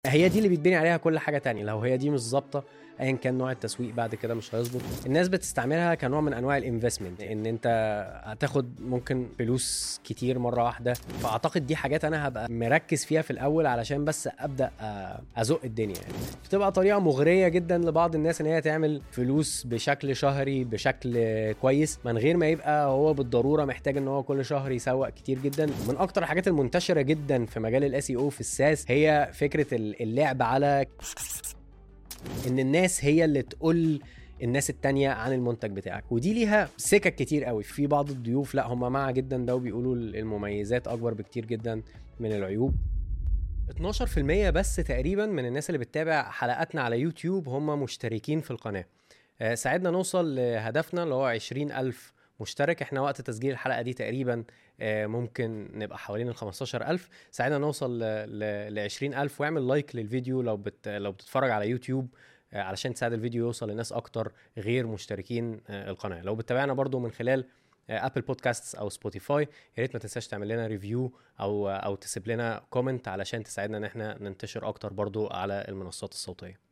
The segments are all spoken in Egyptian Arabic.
هي دي اللي بيتبني عليها كل حاجه تانية لو هي دي مش ظابطه ايا كان نوع التسويق بعد كده مش هيظبط الناس بتستعملها كنوع من انواع الانفستمنت ان انت هتاخد ممكن فلوس كتير مره واحده فاعتقد دي حاجات انا هبقى مركز فيها في الاول علشان بس ابدا ازق الدنيا يعني بتبقى طريقه مغريه جدا لبعض الناس ان هي تعمل فلوس بشكل شهري بشكل كويس من غير ما يبقى هو بالضروره محتاج ان هو كل شهر يسوق كتير جدا من اكتر الحاجات المنتشره جدا في مجال الاس او في الساس هي فكره اللعب على ان الناس هي اللي تقول الناس التانية عن المنتج بتاعك ودي ليها سكك كتير قوي في بعض الضيوف لا هم مع جدا ده وبيقولوا المميزات اكبر بكتير جدا من العيوب 12% بس تقريبا من الناس اللي بتتابع حلقاتنا على يوتيوب هم مشتركين في القناة آه، ساعدنا نوصل لهدفنا اللي هو 20 ألف مشترك احنا وقت تسجيل الحلقه دي تقريبا آه، ممكن نبقى حوالين ال 15000 ساعدنا نوصل ل 20000 واعمل لايك للفيديو لو بت لو بتتفرج على يوتيوب آه، علشان تساعد الفيديو يوصل لناس اكتر غير مشتركين آه، القناه لو بتتابعنا برضو من خلال ابل بودكاست او سبوتيفاي يا ريت ما تنساش تعمل لنا ريفيو او او تسيب لنا كومنت علشان تساعدنا ان احنا ننتشر اكتر برضو على المنصات الصوتيه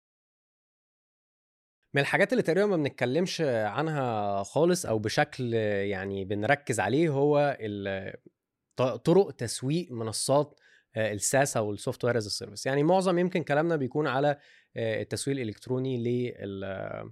من الحاجات اللي تقريبا ما بنتكلمش عنها خالص او بشكل يعني بنركز عليه هو طرق تسويق منصات آه، الساس او السوفت وير از سيرفيس يعني معظم يمكن كلامنا بيكون على آه، التسويق الالكتروني لل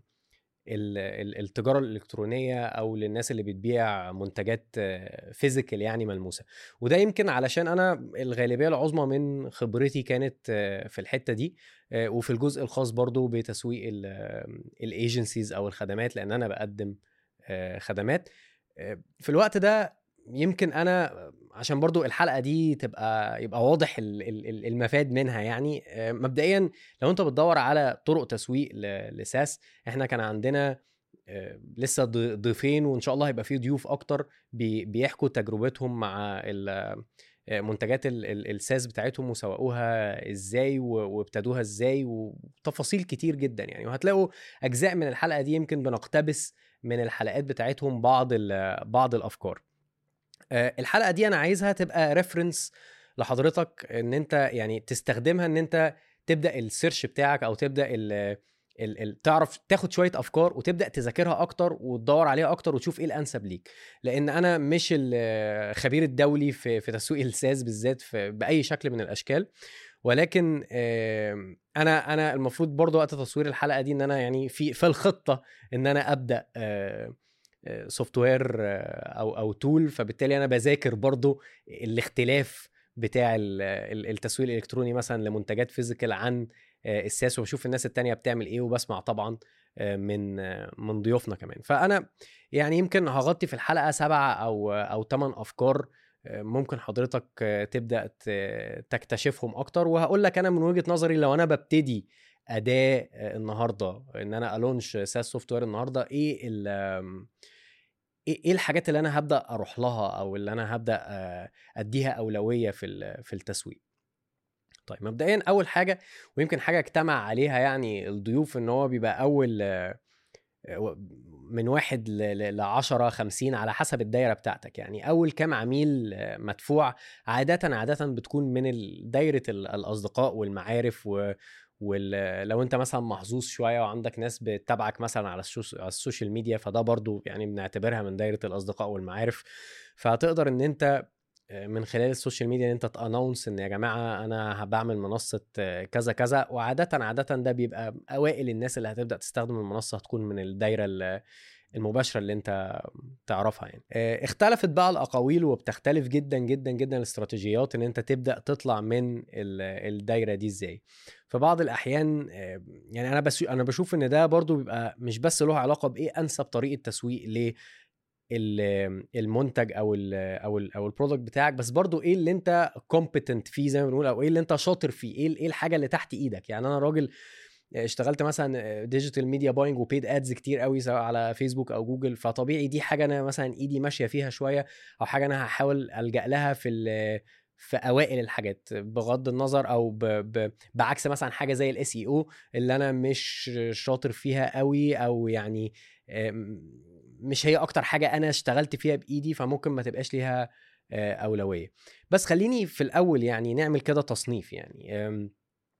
التجاره الالكترونيه او للناس اللي بتبيع منتجات فيزيكال يعني ملموسه وده يمكن علشان انا الغالبيه العظمى من خبرتي كانت في الحته دي وفي الجزء الخاص برضو بتسويق الايجنسيز او الخدمات لان انا بقدم خدمات في الوقت ده يمكن انا عشان برضو الحلقه دي تبقى يبقى واضح المفاد منها يعني آه، مبدئيا لو انت بتدور على طرق تسويق لساس احنا كان عندنا آه، لسه ضيفين وان شاء الله هيبقى في ضيوف اكتر بيحكوا تجربتهم مع آه، منتجات الساس بتاعتهم وسوقوها ازاي وابتدوها ازاي وتفاصيل كتير جدا يعني وهتلاقوا اجزاء من الحلقه دي يمكن بنقتبس من الحلقات بتاعتهم بعض بعض الافكار آه، الحلقه دي انا عايزها تبقى ريفرنس لحضرتك ان انت يعني تستخدمها ان انت تبدا السيرش بتاعك او تبدا ال ال ال تعرف تاخد شويه افكار وتبدا تذاكرها اكتر وتدور عليها اكتر وتشوف ايه الانسب ليك لان انا مش الخبير الدولي في في تسويق الساز بالذات في باي شكل من الاشكال ولكن انا انا المفروض برضو وقت تصوير الحلقه دي ان انا يعني في في الخطه ان انا ابدا سوفت وير او او تول فبالتالي انا بذاكر برضو الاختلاف بتاع التسويق الالكتروني مثلا لمنتجات فيزيكال عن آه، الساس وبشوف الناس التانية بتعمل ايه وبسمع طبعا آه، من آه، من ضيوفنا كمان فانا يعني يمكن هغطي في الحلقه سبعة او او ثمان افكار ممكن حضرتك تبدا تكتشفهم اكتر وهقول لك انا من وجهه نظري لو انا ببتدي اداه النهارده ان انا الونش ساس سوفت وير النهارده ايه ايه الحاجات اللي انا هبدا اروح لها او اللي انا هبدا اديها اولويه في في التسويق طيب مبدئيا اول حاجه ويمكن حاجه اجتمع عليها يعني الضيوف ان هو بيبقى اول من واحد ل 10 50 على حسب الدايره بتاعتك يعني اول كام عميل مدفوع عاده عاده بتكون من دايره الاصدقاء والمعارف و ولو انت مثلا محظوظ شويه وعندك ناس بتتابعك مثلا على السوشيال ميديا فده برضو يعني بنعتبرها من دايره الاصدقاء والمعارف فهتقدر ان انت آه، من خلال السوشيال ميديا ان انت تانونس ان يا جماعه انا بعمل منصه آه، كذا كذا وعاده عاده ده بيبقى اوائل الناس اللي هتبدا تستخدم المنصه هتكون من الدايره المباشره اللي انت تعرفها يعني آه، اختلفت بقى الاقاويل وبتختلف جدا جدا جدا الاستراتيجيات ان انت تبدا تطلع من الدايره دي ازاي في بعض الاحيان آه، يعني انا بس انا بشوف ان ده برضو بيبقى مش بس له علاقه بايه انسب طريقه تسويق ل المنتج او ال او ال او البرودكت بتاعك بس برضو ايه اللي انت كومبتنت فيه زي ما بنقول او ايه اللي انت شاطر فيه ايه ايه الحاجه اللي تحت ايدك يعني انا راجل اشتغلت مثلا ديجيتال ميديا باينج وبيد ادز كتير قوي سواء على فيسبوك او جوجل فطبيعي دي حاجه انا مثلا ايدي ماشيه فيها شويه او حاجه انا هحاول الجا لها في في اوائل الحاجات بغض النظر او ب... ب... بعكس مثلا حاجه زي الاس اي او اللي انا مش شاطر فيها قوي او يعني مش هي اكتر حاجه انا اشتغلت فيها بايدي فممكن ما تبقاش ليها اولويه بس خليني في الاول يعني نعمل كده تصنيف يعني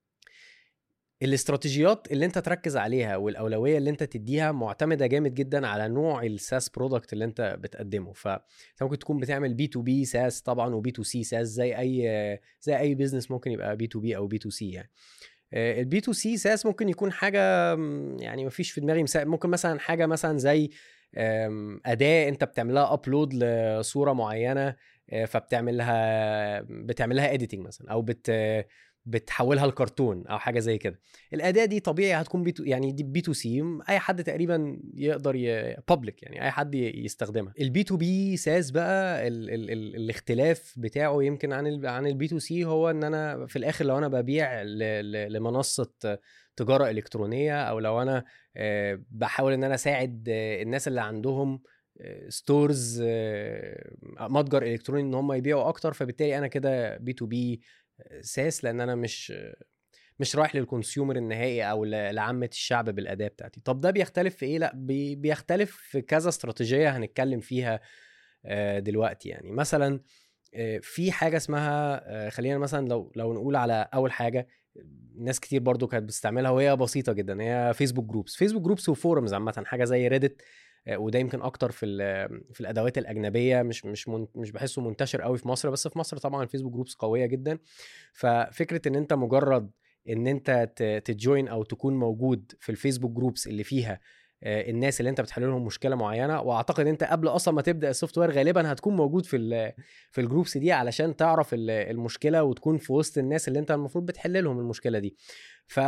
الاستراتيجيات اللي انت تركز عليها والاولويه اللي انت تديها معتمده جامد جدا على نوع الساس برودكت اللي انت بتقدمه فانت ممكن تكون بتعمل بي تو بي ساس طبعا وبي تو سي ساس زي اي زي اي بزنس ممكن يبقى بي تو بي او بي تو سي يعني البي تو سي ساس ممكن يكون حاجه يعني ما فيش في دماغي مثال ممكن مثلا حاجه مثلا زي اداه انت بتعملها ابلود لصوره معينه آه، فبتعمل لها بتعمل لها اديتنج مثلا او بت بتحولها لكرتون او حاجه زي كده الاداه دي طبيعي هتكون بي تو يعني دي بي تو سي اي حد تقريبا يقدر بابليك يعني اي حد يستخدمها البي تو بي ساس بقى ال ال ال الاختلاف بتاعه يمكن عن ال عن البي تو سي هو ان انا في الاخر لو انا ببيع لمنصه تجاره الكترونيه او لو انا آه، بحاول ان انا اساعد الناس اللي عندهم ستورز آه، متجر الكتروني ان هم يبيعوا اكتر فبالتالي انا كده بي تو بي ساس لان انا مش مش رايح للكونسيومر النهائي او لعامه الشعب بالاداه بتاعتي طب ده بيختلف في ايه لا بيختلف في كذا استراتيجيه هنتكلم فيها آه، دلوقتي يعني مثلا آه، في حاجه اسمها آه، خلينا مثلا لو لو نقول على اول حاجه ناس كتير برضو كانت بتستعملها وهي بسيطه جدا هي فيسبوك جروبس فيسبوك جروبس وفورمز عامه حاجه زي ريدت وده يمكن اكتر في في الادوات الاجنبيه مش مش مش بحسه منتشر قوي في مصر بس في مصر طبعا الفيسبوك جروبس قويه جدا ففكره ان انت مجرد ان انت تجوين او تكون موجود في الفيسبوك جروبس اللي فيها آه، الناس اللي انت بتحل لهم مشكله معينه واعتقد انت قبل اصلا ما تبدا السوفت وير غالبا هتكون موجود في في الجروبس دي علشان تعرف المشكله وتكون في وسط الناس اللي انت المفروض بتحل لهم المشكله دي ف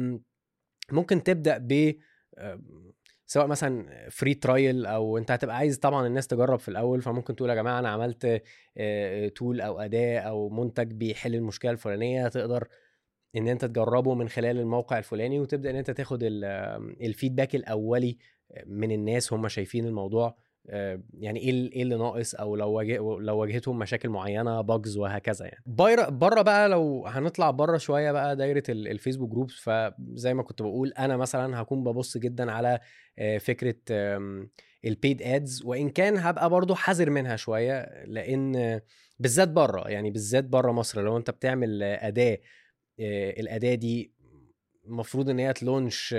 ممكن تبدا ب سواء مثلا فري ترايل او انت هتبقى عايز طبعا الناس تجرب في الاول فممكن تقول يا جماعه انا عملت تول او اداه او منتج بيحل المشكله الفلانيه تقدر ان انت تجربه من خلال الموقع الفلاني وتبدا ان انت تاخد الفيدباك الاولي من الناس هم شايفين الموضوع آه، يعني ايه ايه اللي ناقص او لو واجه لو واجهتهم مشاكل معينه باجز وهكذا يعني بره بقى لو هنطلع بره شويه بقى دايره الفيسبوك جروبس فزي ما كنت بقول انا مثلا هكون ببص جدا على آه، فكره البيد ادز وان كان هبقى برضو حذر منها شويه لان بالذات بره يعني بالذات بره مصر لو انت بتعمل اداه آه، الاداه دي المفروض ان هي تلونش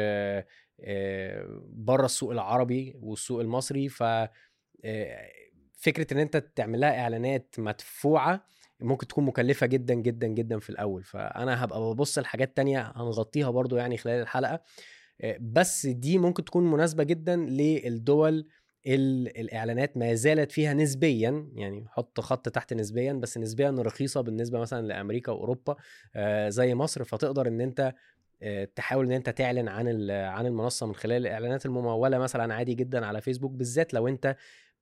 بره السوق العربي والسوق المصري ف فكره ان انت تعمل لها اعلانات مدفوعه ممكن تكون مكلفه جدا جدا جدا في الاول فانا هبقى ببص لحاجات تانية هنغطيها برضو يعني خلال الحلقه بس دي ممكن تكون مناسبه جدا للدول الاعلانات ما زالت فيها نسبيا يعني حط خط تحت نسبيا بس نسبيا رخيصه بالنسبه مثلا لامريكا واوروبا زي مصر فتقدر ان انت آه، تحاول ان انت تعلن عن عن المنصه من خلال الاعلانات المموله مثلا عادي جدا على فيسبوك بالذات لو انت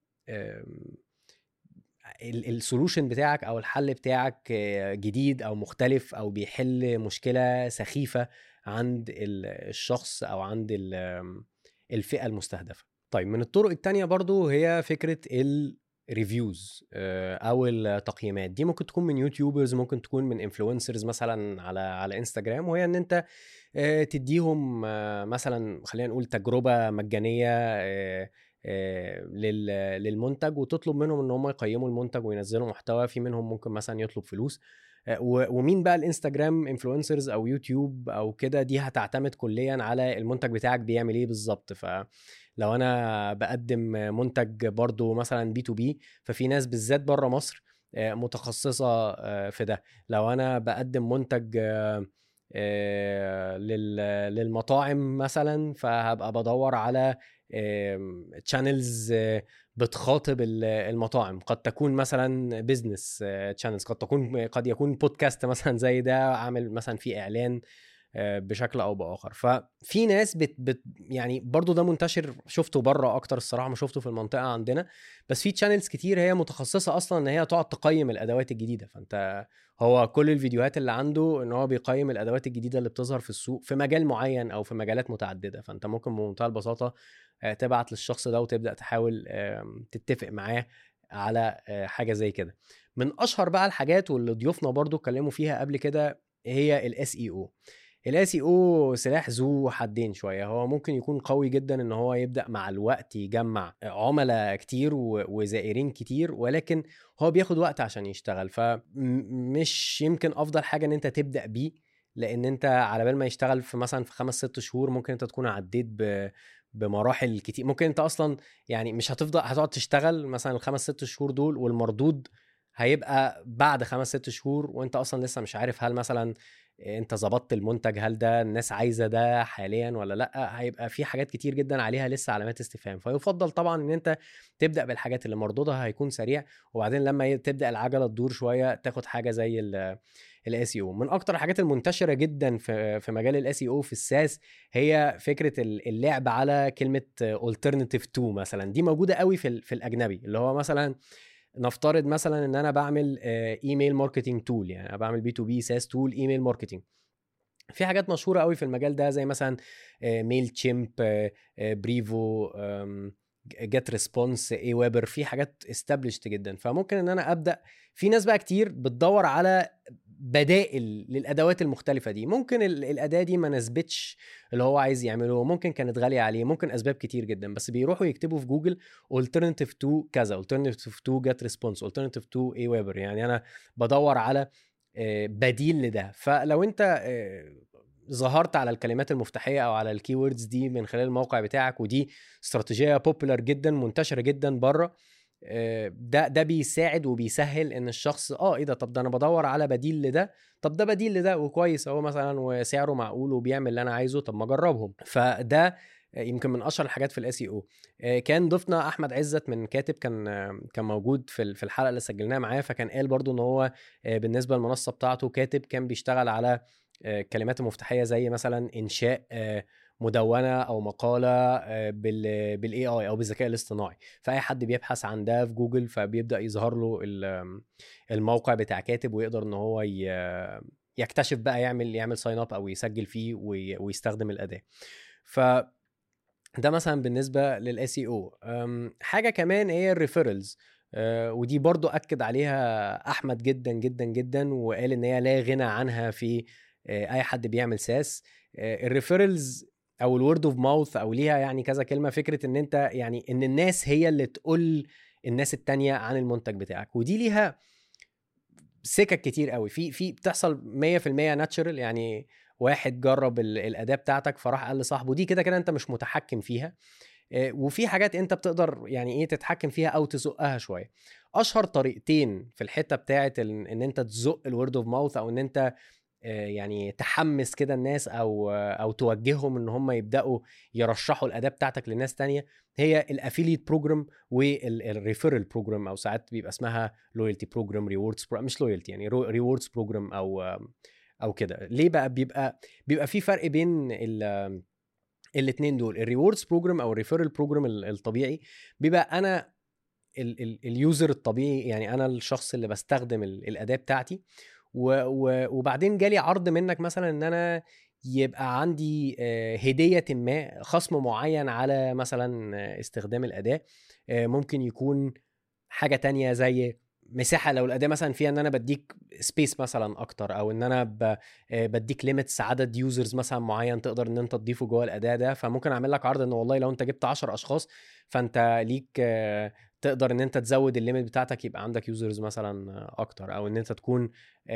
السولوشن بتاعك او الحل بتاعك آه، جديد او مختلف او بيحل مشكله سخيفه عند الشخص او عند الفئه المستهدفه طيب من الطرق التانية برضو هي فكرة ريفيوز آه، او التقييمات دي ممكن تكون من يوتيوبرز ممكن تكون من انفلونسرز مثلا على على انستجرام وهي ان انت آه، تديهم آه، مثلا خلينا نقول تجربه مجانيه للمنتج وتطلب منهم ان هم يقيموا المنتج وينزلوا محتوى في منهم ممكن مثلا يطلب فلوس ومين بقى الانستجرام انفلونسرز او يوتيوب او كده دي هتعتمد كليا على المنتج بتاعك بيعمل ايه بالظبط ف لو انا بقدم منتج برضو مثلا بي تو بي ففي ناس بالذات بره مصر آه، متخصصه آه، في ده لو انا بقدم منتج آه، للمطاعم مثلا فهبقى بدور على تشانلز بتخاطب المطاعم قد تكون مثلا بزنس تشانلز قد تكون قد يكون بودكاست مثلا زي ده عامل مثلا في اعلان آه، بشكل او باخر ففي ناس بت, بت يعني برضو ده منتشر شفته بره اكتر الصراحه ما شفته في المنطقه عندنا بس في تشانلز كتير هي متخصصه اصلا ان هي تقعد تقيم الادوات الجديده فانت هو كل الفيديوهات اللي عنده ان هو بيقيم الادوات الجديده اللي بتظهر في السوق في مجال معين او في مجالات متعدده فانت ممكن بمنتهى البساطه آه، تبعت للشخص ده وتبدا تحاول تتفق معاه على آه، حاجه زي كده من اشهر بقى الحاجات واللي ضيوفنا برضو اتكلموا فيها قبل كده هي الاس اي او الاي سي او سلاح ذو حدين شويه هو ممكن يكون قوي جدا ان هو يبدا مع الوقت يجمع عملاء كتير وزائرين كتير ولكن هو بياخد وقت عشان يشتغل فمش يمكن افضل حاجه ان انت تبدا بيه لان انت على بال ما يشتغل في مثلا في خمس ست شهور ممكن انت تكون عديت ب بمراحل كتير ممكن انت اصلا يعني مش هتفضل هتقعد تشتغل مثلا الخمس ست شهور دول والمردود هيبقى بعد خمس ست شهور وانت اصلا لسه مش عارف هل مثلا انت ظبطت المنتج هل ده الناس عايزه ده حاليا ولا لا هيبقى في حاجات كتير جدا عليها لسه علامات استفهام فيفضل طبعا ان انت تبدا بالحاجات اللي مردودها هيكون سريع وبعدين لما تبدا العجله تدور شويه تاخد حاجه زي الاس او من اكتر الحاجات المنتشره جدا في في مجال الاس او في الساس هي فكره اللعب على كلمه alternative to مثلا دي موجوده قوي في في الاجنبي اللي هو مثلا نفترض مثلا ان انا بعمل ايميل ماركتنج تول يعني انا بعمل بي تو بي ساس تول ايميل ماركتنج في حاجات مشهوره قوي في المجال ده زي مثلا ميل تشيمب بريفو جيت ريسبونس اي ويبر في حاجات استابلشت جدا فممكن ان انا ابدا في ناس بقى كتير بتدور على بدائل للادوات المختلفه دي ممكن الاداه دي ما ناسبتش اللي هو عايز يعمله ممكن كانت غاليه عليه ممكن اسباب كتير جدا بس بيروحوا يكتبوا في جوجل alternative to كذا alternative to get response alternative to اي ويبر يعني انا بدور على بديل لده فلو انت ظهرت على الكلمات المفتاحيه او على الكيوردز دي من خلال الموقع بتاعك ودي استراتيجيه بوبولار جدا منتشره جدا بره ده ده بيساعد وبيسهل ان الشخص اه ايه ده طب ده انا بدور على بديل لده طب ده بديل لده وكويس اهو مثلا وسعره معقول وبيعمل اللي انا عايزه طب ما اجربهم فده يمكن من اشهر الحاجات في الاس او كان ضيفنا احمد عزت من كاتب كان كان موجود في في الحلقه اللي سجلناها معاه فكان قال برضو ان هو بالنسبه للمنصه بتاعته كاتب كان بيشتغل على كلمات مفتاحيه زي مثلا انشاء مدونه او مقاله بال بالاي اي او بالذكاء الاصطناعي فاي حد بيبحث عن ده في جوجل فبيبدا يظهر له الموقع بتاع كاتب ويقدر ان هو يكتشف بقى يعمل يعمل ساين اب او يسجل فيه ويستخدم الاداه ف ده مثلا بالنسبه للاس او حاجه كمان هي الريفيرلز ودي برضو اكد عليها احمد جدا جدا جدا وقال ان هي لا غنى عنها في اي حد بيعمل ساس الريفيرلز او الورد اوف ماوث او ليها يعني كذا كلمه فكره ان انت يعني ان الناس هي اللي تقول الناس التانية عن المنتج بتاعك ودي ليها سكك كتير قوي في في بتحصل 100% ناتشرال يعني واحد جرب الاداه بتاعتك فراح قال لصاحبه دي كده كده انت مش متحكم فيها وفي حاجات انت بتقدر يعني ايه تتحكم فيها او تزقها شويه اشهر طريقتين في الحته بتاعت ان انت تزق الورد اوف ماوث او ان انت يعني تحمس كده الناس او او توجههم ان هم يبداوا يرشحوا الاداه بتاعتك لناس تانية هي الافيليت بروجرام والريفيرال بروجرام او ساعات بيبقى اسمها لويالتي بروجرام ريوردز مش لويالتي يعني ريوردز بروجرام او او كده ليه بقى بيبقى بيبقى في فرق بين الاثنين دول الريوردز بروجرام او الريفيرال بروجرام الطبيعي بيبقى انا اليوزر الطبيعي يعني انا الشخص اللي بستخدم الاداه بتاعتي وبعدين جالي عرض منك مثلا ان انا يبقى عندي هدية ما خصم معين على مثلا استخدام الأداة ممكن يكون حاجة تانية زي مساحة لو الأداة مثلا فيها إن أنا بديك سبيس مثلا أكتر أو إن أنا بديك ليميتس عدد يوزرز مثلا معين تقدر إن أنت تضيفه جوه الأداة ده فممكن أعمل لك عرض إن والله لو أنت جبت 10 أشخاص فأنت ليك تقدر ان انت تزود الليميت بتاعتك يبقى عندك يوزرز مثلا اكتر او ان انت تكون 100%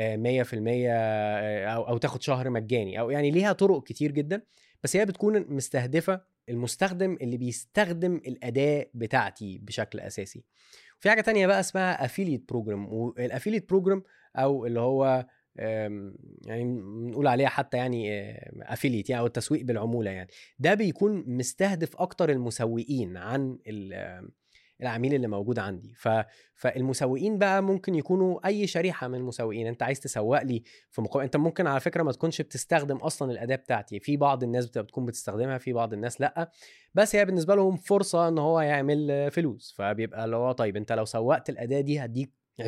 او او تاخد شهر مجاني او يعني ليها طرق كتير جدا بس هي بتكون مستهدفه المستخدم اللي بيستخدم الاداه بتاعتي بشكل اساسي في حاجه تانية بقى اسمها افيليت بروجرام والافيليت بروجرام او اللي هو يعني نقول عليها حتى يعني افيليت يعني او التسويق بالعموله يعني ده بيكون مستهدف اكتر المسوقين عن العميل اللي موجود عندي ف... فالمسوقين بقى ممكن يكونوا اي شريحه من المسوقين انت عايز تسوق لي في مقابل انت ممكن على فكره ما تكونش بتستخدم اصلا الاداه بتاعتي في بعض الناس بتبقى بتكون بتستخدمها في بعض الناس لا بس هي بالنسبه لهم فرصه ان هو يعمل فلوس فبيبقى اللي هو طيب انت لو سوقت الاداه دي هديك 20% 30%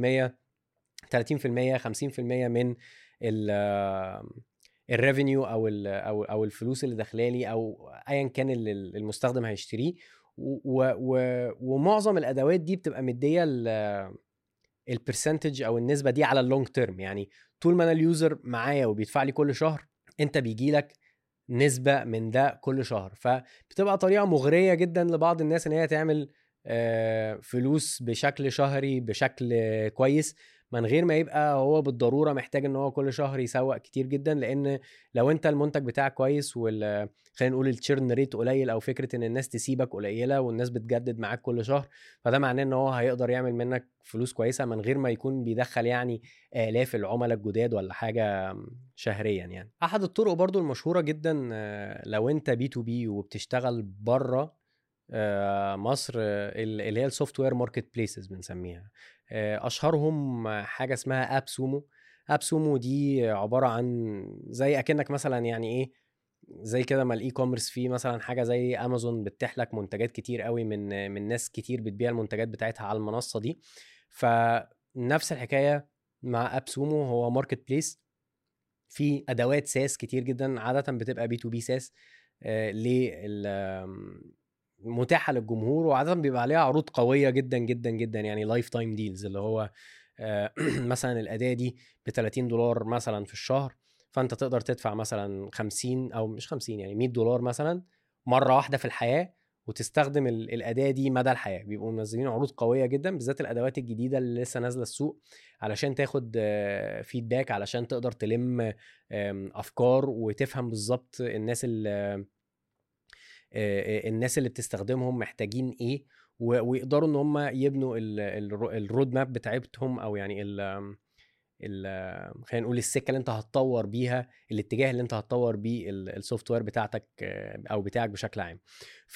50% من ال الريفينيو او ال او او الفلوس اللي داخلالي او ايا كان اللي المستخدم هيشتريه و و ومعظم الادوات دي بتبقى مديه البرسنتج او النسبه دي على اللونج تيرم يعني طول ما انا اليوزر معايا وبيدفع لي كل شهر انت بيجي لك نسبه من ده كل شهر فبتبقى طريقه مغريه جدا لبعض الناس ان هي تعمل فلوس بشكل شهري بشكل كويس من غير ما يبقى هو بالضروره محتاج ان هو كل شهر يسوق كتير جدا لان لو انت المنتج بتاعك كويس وال خلينا نقول التشيرن ريت قليل او فكره ان الناس تسيبك قليله والناس بتجدد معاك كل شهر فده معناه ان هو هيقدر يعمل منك فلوس كويسه من غير ما يكون بيدخل يعني الاف العملاء الجداد ولا حاجه شهريا يعني احد الطرق برضو المشهوره جدا آه، لو انت بي تو بي وبتشتغل بره آه، مصر اللي هي السوفت وير ماركت بليسز بنسميها آه، اشهرهم حاجه اسمها اب سومو اب سومو دي عباره عن زي اكنك مثلا يعني ايه زي كده ما الاي كوميرس فيه مثلا حاجه زي امازون بتتيح لك منتجات كتير قوي من من ناس كتير بتبيع المنتجات بتاعتها على المنصه دي فنفس الحكايه مع اب سومو هو ماركت بليس في ادوات ساس كتير جدا عاده بتبقى بي تو بي ساس متاحه للجمهور وعاده بيبقى عليها عروض قويه جدا جدا جدا يعني لايف تايم ديلز اللي هو آه، مثلا الاداه دي ب 30 دولار مثلا في الشهر فانت تقدر تدفع مثلا 50 او مش 50 يعني 100 دولار مثلا مره واحده في الحياه وتستخدم الاداه دي مدى الحياه بيبقوا منزلين عروض قويه جدا بالذات الادوات الجديده اللي لسه نازله السوق علشان تاخد فيدباك علشان تقدر تلم افكار وتفهم بالظبط الناس اللي الناس اللي بتستخدمهم محتاجين ايه ويقدروا ان هم يبنوا الرود ماب بتاعتهم او يعني خلينا نقول السكه اللي انت هتطور بيها الاتجاه اللي انت هتطور بيه السوفت وير بتاعتك او بتاعك بشكل عام ف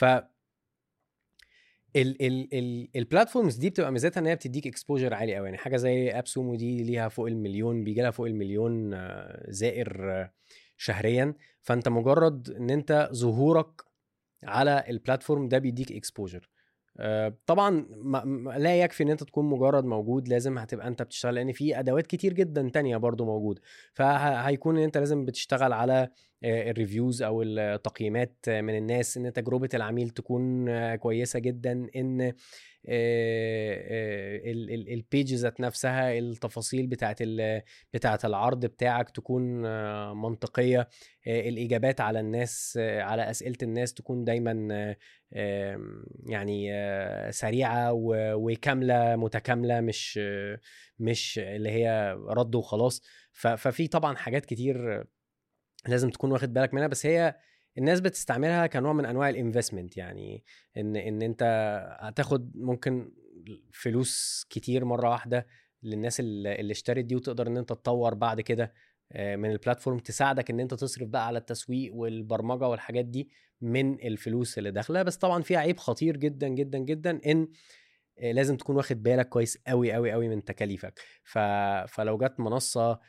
البلاتفورمز دي بتبقى ميزتها ان هي بتديك اكسبوجر عالي قوي يعني حاجه زي اب سومو دي ليها فوق المليون بيجي لها فوق المليون زائر شهريا فانت مجرد ان انت ظهورك على البلاتفورم ده بيديك اكسبوجر آه، طبعا لا يكفي ان انت تكون مجرد موجود لازم هتبقى انت بتشتغل لان في ادوات كتير جدا تانية برضو موجوده فهيكون ان انت لازم بتشتغل على آه، الريفيوز او التقييمات من الناس ان تجربه العميل تكون كويسه جدا ان البيج ذات نفسها التفاصيل بتاعت بتاعت العرض بتاعك تكون منطقيه الاجابات على الناس على اسئله الناس تكون دايما يعني سريعه وكامله متكامله مش مش اللي هي رد وخلاص ففي طبعا حاجات كتير لازم تكون واخد بالك منها بس هي الناس بتستعملها كنوع من انواع الانفستمنت يعني ان ان انت هتاخد ممكن فلوس كتير مره واحده للناس اللي اشترت دي وتقدر ان انت تطور بعد كده آه، من البلاتفورم تساعدك ان انت تصرف بقى على التسويق والبرمجه والحاجات دي من الفلوس اللي داخله بس طبعا فيها عيب خطير جدا جدا جدا ان آه، لازم تكون واخد بالك كويس قوي قوي قوي من تكاليفك ف... فلو جت منصه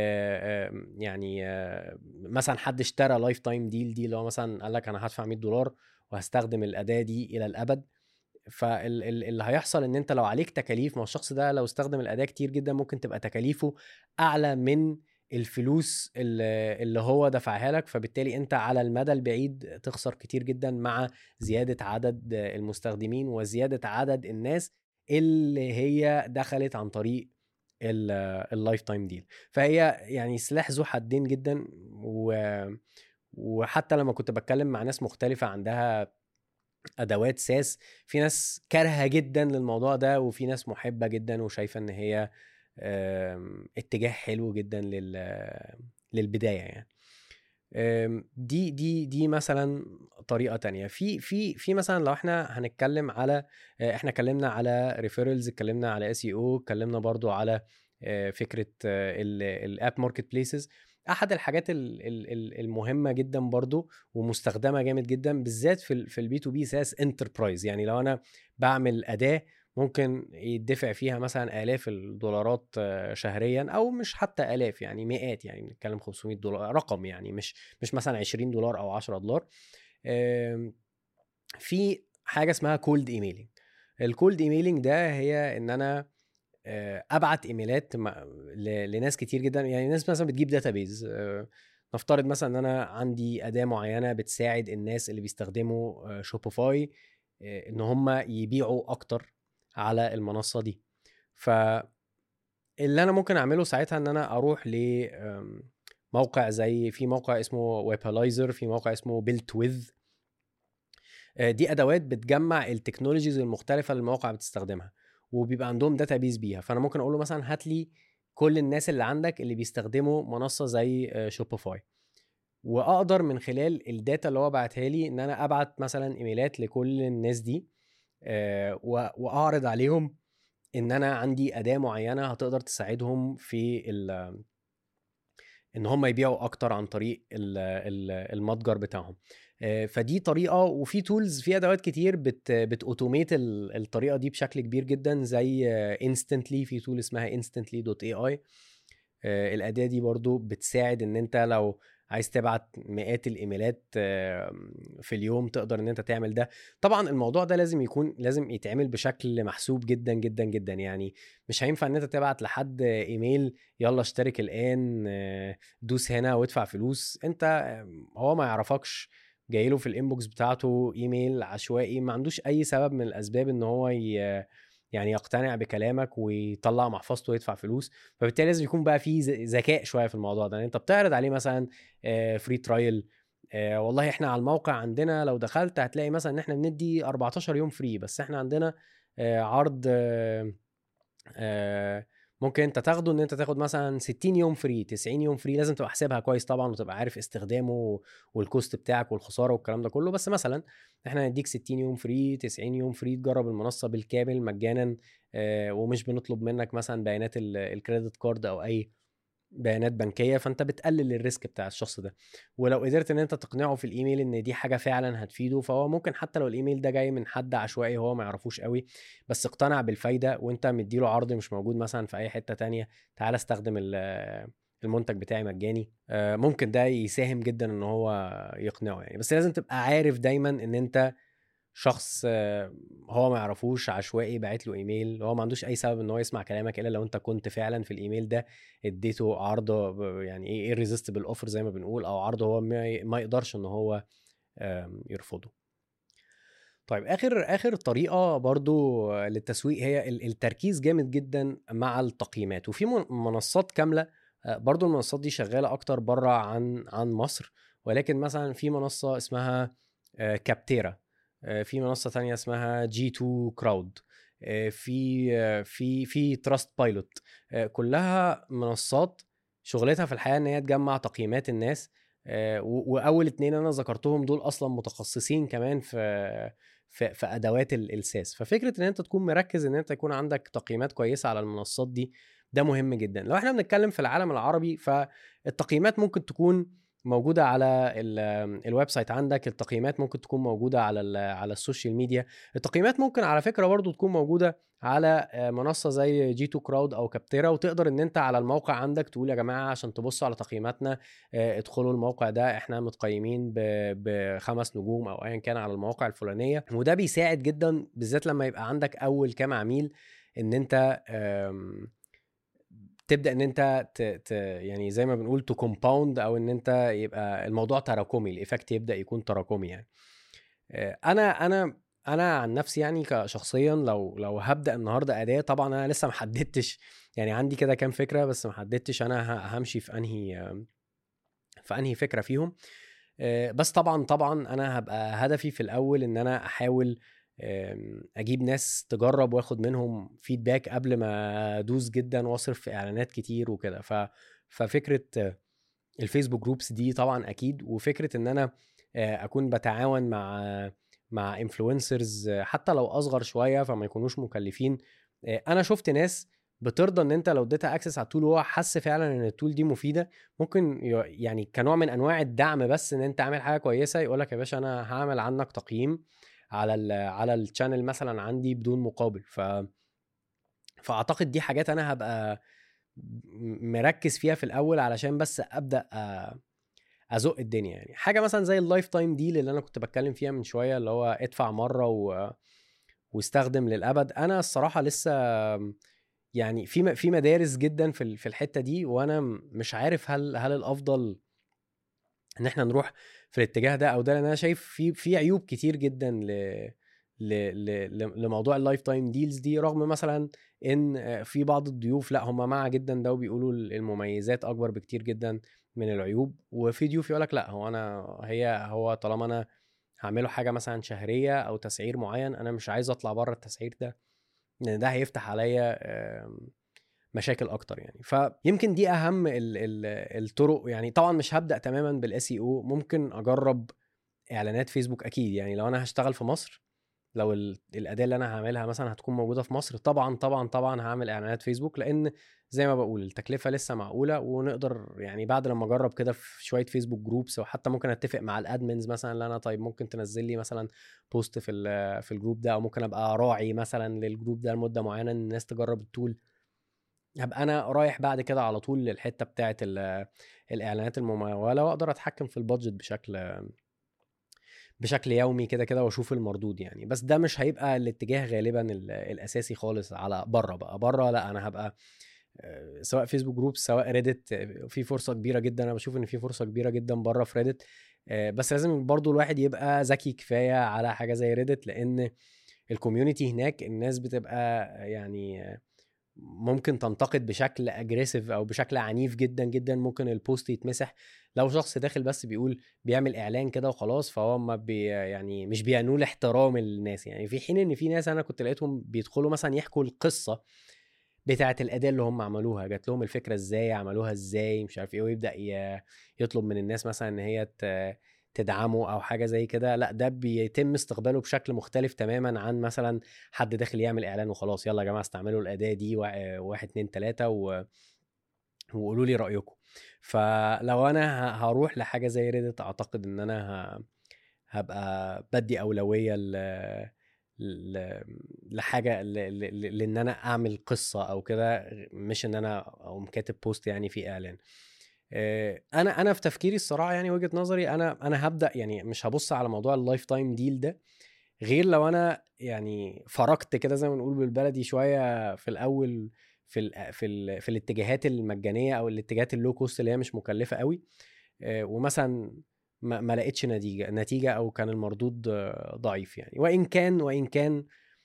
يعني مثلا حد اشترى لايف تايم ديل دي اللي هو مثلا قال لك انا هدفع 100 دولار وهستخدم الاداه دي الى الابد فاللي هيحصل ان انت لو عليك تكاليف ما الشخص ده لو استخدم الاداه كتير جدا ممكن تبقى تكاليفه اعلى من الفلوس اللي هو دفعها لك فبالتالي انت على المدى البعيد تخسر كتير جدا مع زياده عدد المستخدمين وزياده عدد الناس اللي هي دخلت عن طريق اللايف تايم ديل فهي يعني سلاح ذو حدين جدا و وحتى لما كنت بتكلم مع ناس مختلفه عندها ادوات ساس في ناس كارهه جدا للموضوع ده وفي ناس محبه جدا وشايفه ان هي اتجاه حلو جدا للبدايه يعني دي دي دي مثلا طريقه تانية في في في مثلا لو احنا هنتكلم على آه، احنا اتكلمنا على ريفيرلز اتكلمنا على اس اي او اتكلمنا برضو على آه، فكره الاب ماركت بليسز احد الحاجات المهمه جدا برضو ومستخدمه جامد جدا بالذات في في البي تو بي ساس انتربرايز يعني لو انا بعمل اداه ممكن يدفع فيها مثلا آلاف الدولارات آه، شهريا او مش حتى آلاف يعني مئات يعني بنتكلم 500 دولار رقم يعني مش مش مثلا 20 دولار او 10 دولار في حاجه اسمها كولد ايميلينج الكولد ايميلينج ده هي ان انا آه، ابعت ايميلات لناس كتير جدا يعني ناس مثلا بتجيب داتابيز آه، نفترض مثلا ان انا عندي اداه معينه بتساعد الناس اللي بيستخدموا شوبيفاي ان هم يبيعوا اكتر على المنصه دي ف اللي انا ممكن اعمله ساعتها ان انا اروح ل موقع زي في موقع اسمه ويبالايزر في موقع اسمه بيلت ويز دي ادوات بتجمع التكنولوجيز المختلفه اللي المواقع بتستخدمها وبيبقى عندهم داتابيز بيها فانا ممكن اقول له مثلا هات لي كل الناس اللي عندك اللي بيستخدموا منصه زي شوبيفاي واقدر من خلال الداتا اللي هو بعتها لي ان انا ابعت مثلا ايميلات لكل الناس دي آه، واعرض عليهم ان انا عندي اداه معينه هتقدر تساعدهم في ان هم يبيعوا اكتر عن طريق المتجر بتاعهم آه، فدي طريقه وفي تولز في ادوات كتير بت بتوتوميت الطريقه دي بشكل كبير جدا زي انستنتلي في تول اسمها انستنتلي دوت اي اي الاداه دي برضو بتساعد ان انت لو عايز تبعت مئات الايميلات في اليوم تقدر ان انت تعمل ده طبعا الموضوع ده لازم يكون لازم يتعمل بشكل محسوب جدا جدا جدا يعني مش هينفع ان انت تبعت لحد ايميل يلا اشترك الان دوس هنا وادفع فلوس انت هو ما يعرفكش جاي له في الانبوكس بتاعته ايميل عشوائي ما عندوش اي سبب من الاسباب ان هو ي... يعني يقتنع بكلامك ويطلع محفظته ويدفع فلوس فبالتالي لازم يكون بقى في ذكاء شويه في الموضوع ده يعني انت بتعرض عليه مثلا فري ترايل آه والله احنا على الموقع عندنا لو دخلت هتلاقي مثلا ان احنا بندي 14 يوم فري بس احنا عندنا آه عرض آه ممكن انت تاخده ان انت تاخد مثلا 60 يوم فري 90 يوم فري لازم تبقى حاسبها كويس طبعا وتبقى عارف استخدامه والكوست بتاعك والخساره والكلام ده كله بس مثلا احنا هنديك 60 يوم فري 90 يوم فري تجرب المنصه بالكامل مجانا آه ومش بنطلب منك مثلا بيانات الكريدت كارد او اي بيانات بنكيه فانت بتقلل الريسك بتاع الشخص ده ولو قدرت ان انت تقنعه في الايميل ان دي حاجه فعلا هتفيده فهو ممكن حتى لو الايميل ده جاي من حد عشوائي هو ما يعرفوش قوي بس اقتنع بالفايده وانت مديله عرض مش موجود مثلا في اي حته تانية تعال استخدم المنتج بتاعي مجاني آه، ممكن ده يساهم جدا ان هو يقنعه يعني بس لازم تبقى عارف دايما ان انت شخص هو ما يعرفوش عشوائي باعت له ايميل هو ما عندوش اي سبب ان هو يسمع كلامك الا لو انت كنت فعلا في الايميل ده اديته عرض يعني ايه irresistible اوفر زي ما بنقول او عرض هو ما يقدرش ان هو يرفضه طيب اخر اخر طريقه برضو للتسويق هي التركيز جامد جدا مع التقييمات وفي منصات كامله برضو المنصات دي شغاله اكتر بره عن عن مصر ولكن مثلا في منصه اسمها كابتيرا آه، في منصه تانية اسمها جي 2 كراود في آه، في في تراست بايلوت كلها منصات شغلتها في الحقيقه ان هي تجمع تقييمات الناس آه، واول اتنين انا ذكرتهم دول اصلا متخصصين كمان في في, في ادوات الساس ففكره ان انت تكون مركز ان انت يكون عندك تقييمات كويسه على المنصات دي ده مهم جدا لو احنا بنتكلم في العالم العربي فالتقييمات ممكن تكون موجوده على الويب سايت عندك التقييمات ممكن تكون موجوده على على السوشيال ميديا التقييمات ممكن على فكره برضو تكون موجوده على آه، منصه زي جي تو كراود او كابتيرا وتقدر ان انت على الموقع عندك تقول يا جماعه عشان تبصوا على تقييماتنا آه، ادخلوا الموقع ده احنا متقيمين بخمس نجوم او ايا كان على المواقع الفلانيه وده بيساعد جدا بالذات لما يبقى عندك اول كام عميل ان انت تبدا ان انت ت... ت... يعني زي ما بنقول تو كومباوند او ان انت يبقى الموضوع تراكمي الايفكت يبدا يكون تراكمي يعني آه، انا انا انا عن نفسي يعني كشخصيا لو لو هبدا النهارده اداه طبعا انا لسه ما حددتش يعني عندي كده كام فكره بس ما حددتش انا همشي في انهي في انهي فكره فيهم آه، بس طبعا طبعا انا هبقى هدفي في الاول ان انا احاول اجيب ناس تجرب واخد منهم فيدباك قبل ما ادوس جدا واصرف في اعلانات كتير وكده ف ففكره الفيسبوك جروبس دي طبعا اكيد وفكره ان انا اكون بتعاون مع مع انفلونسرز حتى لو اصغر شويه فما يكونوش مكلفين انا شفت ناس بترضى ان انت لو اديتها اكسس على التول وهو حس فعلا ان التول دي مفيده ممكن يعني كنوع من انواع الدعم بس ان انت عامل حاجه كويسه يقول لك يا باشا انا هعمل عنك تقييم على ال على الشانل مثلا عندي بدون مقابل ف فاعتقد دي حاجات انا هبقى مركز فيها في الاول علشان بس ابدا ازق الدنيا يعني حاجه مثلا زي اللايف تايم ديل اللي انا كنت بتكلم فيها من شويه اللي هو ادفع مره و... واستخدم للابد انا الصراحه لسه يعني في في مدارس جدا في في الحته دي وانا مش عارف هل هل الافضل ان احنا نروح في الاتجاه ده او ده لان انا شايف في في عيوب كتير جدا ل ل ل لموضوع اللايف تايم ديلز دي رغم مثلا ان في بعض الضيوف لا هم مع جدا ده وبيقولوا المميزات اكبر بكتير جدا من العيوب وفي ضيوف يقول لك لا هو انا هي هو طالما انا هعمله حاجه مثلا شهريه او تسعير معين انا مش عايز اطلع بره التسعير ده لان ده هيفتح عليا مشاكل اكتر يعني فيمكن دي اهم ال ال الطرق يعني طبعا مش هبدا تماما بالاس او ممكن اجرب اعلانات فيسبوك اكيد يعني لو انا هشتغل في مصر لو الاداه اللي انا هعملها مثلا هتكون موجوده في مصر طبعا طبعا طبعا هعمل اعلانات فيسبوك لان زي ما بقول التكلفه لسه معقوله ونقدر يعني بعد لما اجرب كده في شويه فيسبوك جروبس وحتى ممكن اتفق مع الادمنز مثلا اللي انا طيب ممكن تنزل لي مثلا بوست في في الجروب ده او ممكن ابقى راعي مثلا للجروب ده لمده معينه ان الناس تجرب التول هبقى انا رايح بعد كده على طول للحته بتاعه الاعلانات المموله واقدر اتحكم في البادجت بشكل بشكل يومي كده كده واشوف المردود يعني بس ده مش هيبقى الاتجاه غالبا الاساسي خالص على بره بقى بره لا انا هبقى آه، سواء فيسبوك جروب سواء ريدت في فرصه كبيره جدا انا بشوف ان في فرصه كبيره جدا بره في ريدت آه، بس لازم برضو الواحد يبقى ذكي كفايه على حاجه زي ريدت لان الكوميونتي هناك الناس بتبقى يعني ممكن تنتقد بشكل اجريسيف او بشكل عنيف جدا جدا ممكن البوست يتمسح لو شخص داخل بس بيقول بيعمل اعلان كده وخلاص فهو ما بي يعني مش بينول احترام الناس يعني في حين ان في ناس انا كنت لقيتهم بيدخلوا مثلا يحكوا القصه بتاعه الاداه اللي هم عملوها جات لهم الفكره ازاي عملوها ازاي مش عارف ايه ويبدا يطلب من الناس مثلا ان هي تدعمه او حاجه زي كده لا ده بيتم استقباله بشكل مختلف تماما عن مثلا حد داخل يعمل اعلان وخلاص يلا يا جماعه استعملوا الاداه دي واحد اتنين تلاته و... وقولوا لي رايكم فلو انا هروح لحاجه زي ريدت اعتقد ان انا هبقى بدي اولويه ل... لحاجه لان انا اعمل قصه او كده مش ان انا اقوم كاتب بوست يعني في اعلان آه، انا انا في تفكيري الصراحه يعني وجهه نظري انا انا هبدا يعني مش هبص على موضوع اللايف تايم ديل ده غير لو انا يعني فرقت كده زي ما بنقول بالبلدي شويه في الاول في ال في ال في الاتجاهات المجانيه او الاتجاهات اللو كوست اللي هي مش مكلفه قوي آه، ومثلا ما, ما لقيتش نتيجه نتيجه او كان المردود ضعيف يعني وان كان وان كان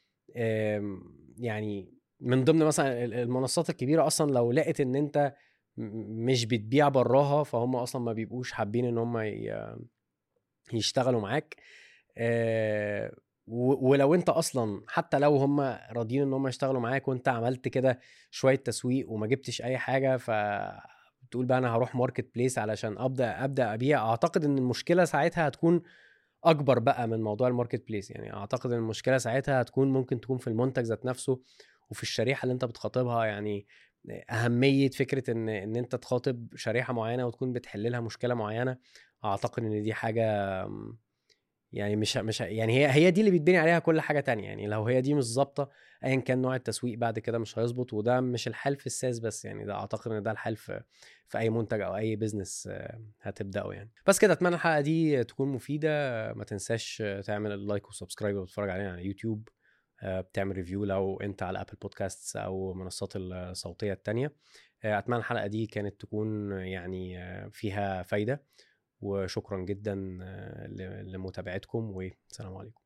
يعني من ضمن مثلا المنصات الكبيره اصلا لو لقيت ان انت مش بتبيع براها فهم اصلا ما بيبقوش حابين ان هم يشتغلوا معاك آه، ولو انت اصلا حتى لو هم راضيين ان هم يشتغلوا معاك وانت عملت كده شويه تسويق وما جبتش اي حاجه ف بتقول بقى انا هروح ماركت بليس علشان ابدا ابدا ابيع اعتقد ان المشكله ساعتها هتكون اكبر بقى من موضوع الماركت بليس يعني اعتقد ان المشكله ساعتها هتكون ممكن تكون في المنتج ذات نفسه وفي الشريحه اللي انت بتخاطبها يعني اهميه فكره ان ان انت تخاطب شريحه معينه وتكون بتحل لها مشكله معينه اعتقد ان دي حاجه يعني مش مش يعني هي هي دي اللي بيتبني عليها كل حاجه تانية يعني لو هي دي مش ظابطه ايا كان نوع التسويق بعد كده مش هيظبط وده مش الحل في الساس بس يعني ده اعتقد ان ده الحل في في اي منتج او اي بزنس هتبداه يعني بس كده اتمنى الحلقه دي تكون مفيده ما تنساش تعمل اللايك وسبسكرايب وتتفرج علينا على يوتيوب آه، بتعمل ريفيو لو انت على ابل بودكاست او منصات الصوتيه التانية آه، اتمنى الحلقه دي كانت تكون يعني آه، فيها فايده وشكرا جدا لمتابعتكم والسلام عليكم